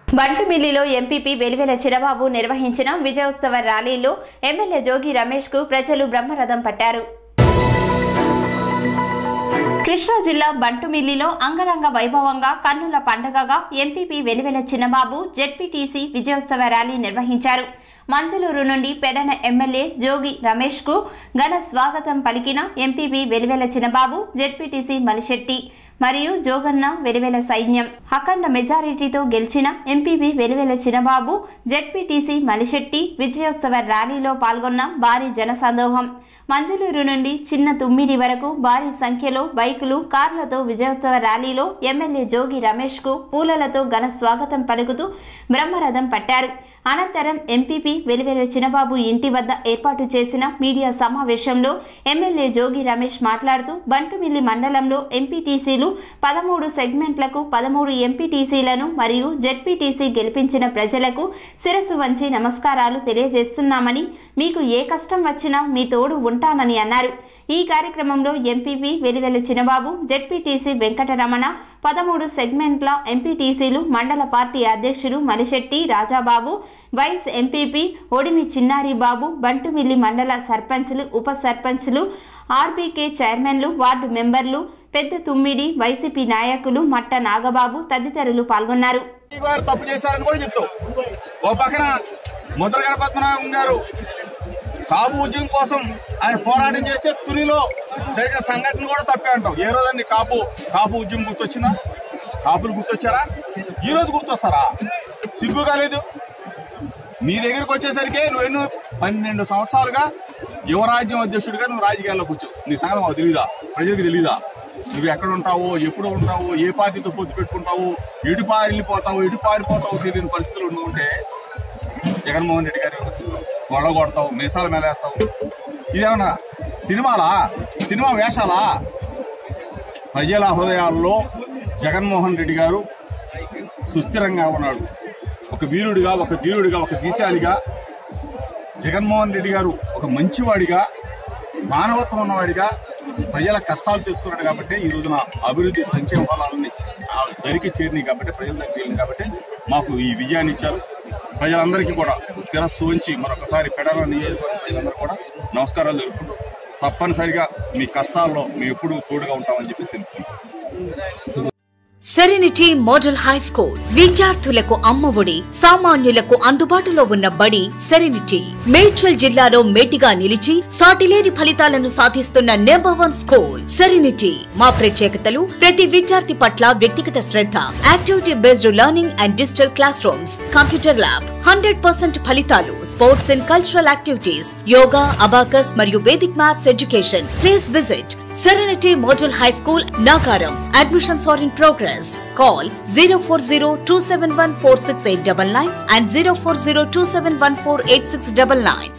బంటుమిల్లిలో MPP Velivela చిరబాబు నిర్వహించిన విజయోత్సవ ర్యాలీలో ఎమ్మెల్యే జోగి రమేష్ కు ప్రజలు బ్రహ్మరథం పట్టారు కృష్ణా జిల్లా బంటుమిల్లిలో అంగరంగ వైభవంగా కన్నుల పండగగా ఎంపీపీ వెలివెల చిన్నబాబు జెడ్పీటీసీ విజయోత్సవ ర్యాలీ నిర్వహించారు మంజలూరు నుండి పెడన ఎమ్మెల్యే జోగి రమేష్ కు ఘన స్వాగతం పలికిన ఎంపీపీ వెలివెల చిన్నబాబు జెడ్పీటీసీ మలిశెట్టి మరియు జోగన్న వెలివెల సైన్యం అఖండ మెజారిటీతో గెలిచిన ఎంపీపీ వెలివెల చిన్నబాబు జెడ్పీటీసీ మలిశెట్టి విజయోత్సవ ర్యాలీలో పాల్గొన్న భారీ జనసందోహం మంజలూరు నుండి చిన్న తుమ్మిడి వరకు భారీ సంఖ్యలో బైకులు కార్లతో విజయోత్సవ ర్యాలీలో ఎమ్మెల్యే జోగి రమేష్ కు పూలలతో ఘన స్వాగతం పలుకుతూ బ్రహ్మరథం పట్టారు అనంతరం ఎంపీపీ వెలివెల చిన్నబాబు ఇంటి వద్ద ఏర్పాటు చేసిన మీడియా సమావేశంలో ఎమ్మెల్యే జోగి రమేష్ మాట్లాడుతూ బంటుమిల్లి మండలంలో ఎంపీటీసీలు పదమూడు సెగ్మెంట్లకు పదమూడు ఎంపీటీసీలను మరియు జెడ్పీటీసీ గెలిపించిన ప్రజలకు శిరస్సు వంచి నమస్కారాలు తెలియజేస్తున్నామని మీకు ఏ కష్టం వచ్చినా మీ తోడు ఉంటానని అన్నారు ఈ కార్యక్రమంలో ఎంపీపీ వెలివెల చిన్నబాబు జెడ్పీటీసీ వెంకటరమణ పదమూడు సెగ్మెంట్ల ఎంపీటీసీలు మండల పార్టీ అధ్యక్షులు మలిశెట్టి రాజాబాబు వైస్ ఎంపీపీ ఒడిమి చిన్నారి బాబు బంటుమిల్లి మండల సర్పంచ్లు ఉప సర్పంచ్లు ఆర్బీకే చైర్మన్లు వార్డు మెంబర్లు పెద్ద తుమ్మిడి వైసీపీ నాయకులు మట్ట నాగబాబు తదితరులు పాల్గొన్నారు ఈ వారు తప్పు చేశారని కూడా చెప్తావు ఓ పక్కన ముద్రగడ పద్మనాభం గారు కాపు ఉద్యమం కోసం ఆయన పోరాటం చేస్తే తునిలో జరిగిన సంఘటన కూడా తప్పే అంటాం ఏ రోజండి కాపు కాపు ఉద్యమం గుర్తొచ్చిందా కాపులు గుర్తొచ్చారా ఈ రోజు గుర్తొస్తారా సిగ్గు కాలేదు నీ దగ్గరికి వచ్చేసరికి నువ్వు ఎన్నో పన్నెండు సంవత్సరాలుగా యువరాజ్యం అధ్యక్షుడిగా నువ్వు రాజకీయాల్లోకి వచ్చావు నీ సంగతి మాకు తెలీదా ప్రజలకు తెలీదా నువ్వు ఎక్కడ ఉంటావో ఎప్పుడు ఉంటావో ఏ పార్టీతో పొత్తు పెట్టుకుంటావో ఎటు పారిపోతావో ఎటు పారిపోతావో తెలియని పరిస్థితులు ఉండి ఉంటే జగన్మోహన్ రెడ్డి గారి గొడవ కొడతావు మీసాలు మేలేస్తావు ఇదేమన్నా సినిమాలా సినిమా వేషాలా ప్రజల హృదయాల్లో జగన్మోహన్ రెడ్డి గారు సుస్థిరంగా ఉన్నాడు ఒక వీరుడిగా ఒక ధీరుడిగా ఒక దీశాలిగా జగన్మోహన్ రెడ్డి గారు ఒక మంచివాడిగా మానవత్వం ఉన్నవాడిగా ప్రజల కష్టాలు తెలుసుకున్నాడు కాబట్టి ఈ రోజున అభివృద్ధి సంక్షేమ ఫలాలని ఆ దరికి చేరినాయి కాబట్టి ప్రజల దగ్గరికి వెళ్ళింది కాబట్టి మాకు ఈ విజయాన్ని ఇచ్చారు ప్రజలందరికీ కూడా శిరస్సు ఉంచి మరొకసారి పెడల నియోజకవర్గ ప్రజలందరూ కూడా నమస్కారాలు తెలుపుకుంటూ తప్పనిసరిగా మీ కష్టాల్లో మేము ఎప్పుడూ తోడుగా ఉంటామని చెప్పి తెలుపుకుంటాం సెరెనిటీ మోడల్ హై స్కూల్ విద్యార్థులకు అమ్మఒడి సామాన్యులకు అందుబాటులో ఉన్న బడి సెరెనిటీ మేడ్చల్ జిల్లాలో మేటిగా నిలిచి సాటిలేని ఫలితాలను సాధిస్తున్న నెంబర్ వన్ స్కూల్ సెరెనిటీ మా ప్రత్యేకతలు ప్రతి విద్యార్థి పట్ల వ్యక్తిగత శ్రద్ధ activity based learning and digital classrooms computer lab hundred percent ఫలితాలు sports and cultural activities yoga abacus మరియు Vedic maths education please visit Serenity Model High School, Nagaram. Admissions are in progress. Call 040 and 040